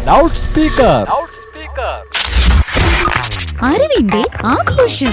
Loud speaker അറിവിന്റെ ആഘോഷം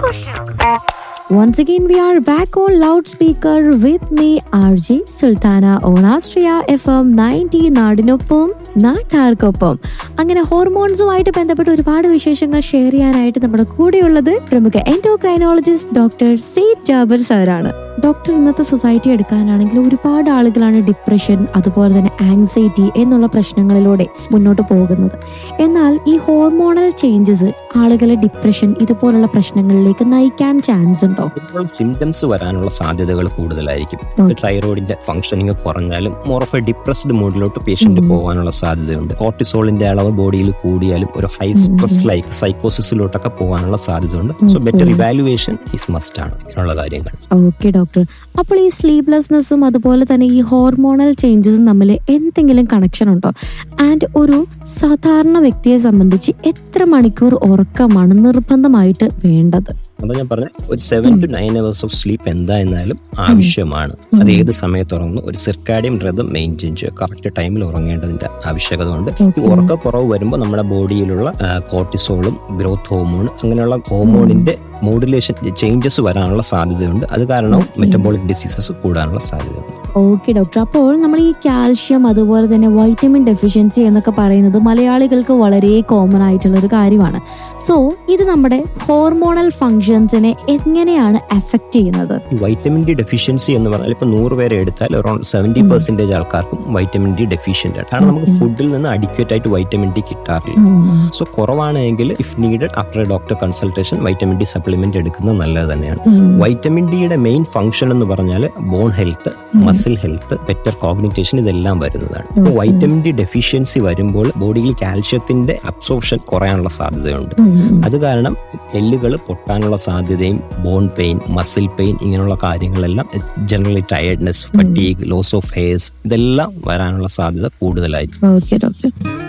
Once again, we are back on loudspeaker with me, RJ Sultana on Astria FM 90 നാടിനൊപ്പം നാട്ടാർക്കൊപ്പം അങ്ങനെ ഹോർമോൺസുമായിട്ട് ബന്ധപ്പെട്ട ഒരുപാട് വിശേഷങ്ങൾ ഷെയർ ചെയ്യാനായിട്ട് നമ്മുടെ കൂടെയുള്ളത് പ്രമുഖ എൻഡോക്രൈനോളജിസ്റ്റ് ഡോക്ടർ സെയ്ദ് ജാബർ സാറാണ് ഡോക്ടർ ഇന്നത്തെ സൊസൈറ്റി എടുക്കാനാണെങ്കിൽ ഒരുപാട് ആളുകളാണ് ഡിപ്രഷൻ അതുപോലെ തന്നെ ആങ്സൈറ്റി എന്നുള്ള പ്രശ്നങ്ങളിലൂടെ മുന്നോട്ട് പോകുന്നത് എന്നാൽ ഈ ഹോർമോണൽ ചേഞ്ചസ് ആളുകളെ ഡിപ്രഷൻ ഇതുപോലുള്ള പ്രശ്നങ്ങളിലേക്ക് നയിക്കാൻ ചാൻസ് ഉണ്ടോ ഇപ്പോൾ സിംറ്റംസ് വരാനുള്ള സാധ്യതകൾ കൂടുതലായിരിക്കും Okay. തൈറോയിഡിന്റെ ഫംഗ്ഷനിങ് കുറഞ്ഞാലും മോർ ഓഫ് എ ഡിപ്രസ്ഡ് മൂഡിലോട്ട് പേഷ്യന്റ് പോകാനുള്ള സാധ്യതയുണ്ട് കോർട്ടിസോളിന്റെ അളവ് ബോഡിയിൽ കൂടിയാലും ഒരു ഹൈ സ്ട്രെസ് ലൈക്ക് സൈക്കോസിസിലോട്ടൊക്കെ പോകാനുള്ള സാധ്യതയുണ്ട് so better evaluation is must ആണ് ഇങ്ങനെയുള്ള കാര്യങ്ങൾ ഓക്കെ ഡോക്ടർ അപ്പോൾ ഈ സ്ലീപ്ലെസ്നെസ്സും അതുപോലെ തന്നെ ഈ ഹോർമോണൽ ചേഞ്ചസും തമ്മിൽ എന്തെങ്കിലും കണക്ഷൻ ഉണ്ടോ ആൻഡ് ഒരു സാധാരണ വ്യക്തിയെ സംബന്ധിച്ച് എത്ര മണിക്കൂർ ഉറക്കമാണ് നിർബന്ധമായിട്ട് വേണ്ടത് അതാ ഞാൻ പറഞ്ഞ ഒരു seven to nine hours of sleep എന്താ എന്നാലും ആവശ്യമാണ് അത് ഏത് സമയത്ത് ഉറങ്ങുന്നു ഒരു സിർക്കാഡിയം റെതം മെയിൻറ്റെയിൻ ചെയ്യുക കറക്റ്റ് ടൈമിൽ ഉറങ്ങേണ്ടതിന്റെ ആവശ്യകത ഉണ്ട് ഈ ഉറക്കക്കുറവ് വരുമ്പോൾ നമ്മുടെ ബോഡിയിലുള്ള കോർട്ടിസോളും ഗ്രോത്ത് ഹോർമോൺ അങ്ങനെയുള്ള ഹോർമോണിന്റെ മോഡുലേഷൻ ചേഞ്ചസ് വരാനുള്ള സാധ്യതയുണ്ട് അത് കാരണവും മെറ്റബോളിക് ഡിസീസസ് കൂടാനുള്ള സാധ്യതയുണ്ട് ഓക്കെ ഡോക്ടർ അപ്പോൾ നമ്മൾ ഈ കാൽഷ്യം അതുപോലെ തന്നെ വൈറ്റമിൻ ഡെഫിഷ്യൻസി എന്നൊക്കെ പറയുന്നത് മലയാളികൾക്ക് വളരെ കോമൺ ആയിട്ടുള്ള ഒരു കാര്യമാണ് സോ ഇത് നമ്മുടെ ഹോർമോണൽ ഫങ്ഷൻസിനെ എങ്ങനെയാണ് എഫക്ട് ചെയ്യുന്നത് വൈറ്റമിൻ ഡി ഡെഫിഷ്യൻസി എന്ന് പറഞ്ഞാൽ ഇപ്പൊ നൂറ് പേരെ എടുത്താൽ അറൌണ്ട് സെവന്റി പെർസെന്റേജ് ആൾക്കാർക്കും വൈറ്റമിൻ ഡി ഡെഫിഷ്യന്റ് ആണ് കാരണം നമുക്ക് ഫുഡിൽ നിന്ന് അഡിക്വേറ്റ് ആയിട്ട് വൈറ്റമിൻ ഡി കിട്ടാറില്ല സോ കുറവാണെങ്കിൽ if needed after a doctor consultation vitamin D supplement എടുക്കുന്നത് നല്ലത് തന്നെയാണ് വൈറ്റമിൻ ഡിയുടെ മെയിൻ ഫംഗ്ഷൻ എന്ന് പറഞ്ഞാൽ bone health muscle health better cognition ഇതെല്ലാം വരുന്നതാണ് അപ്പോൾ വൈറ്റമിൻ ഡി ഡെഫിഷ്യൻസി വരുമ്പോൾ ബോഡിയിൽ കാൽഷ്യത്തിന്റെ അബ്സോർപ്ഷൻ കുറയാനുള്ള സാധ്യതയുണ്ട് അത് കാരണം എല്ലുകൾ പൊട്ടാനുള്ള സാധ്യതയും ബോൺ പെയിൻ മസിൽ പെയിൻ ഇങ്ങനെയുള്ള കാര്യങ്ങളെല്ലാം generally tiredness fatigue loss of hairs ഇതെല്ലാം വരാനുള്ള സാധ്യത കൂടുതലായിരിക്കും ഓക്കെ ഡോക്ടർ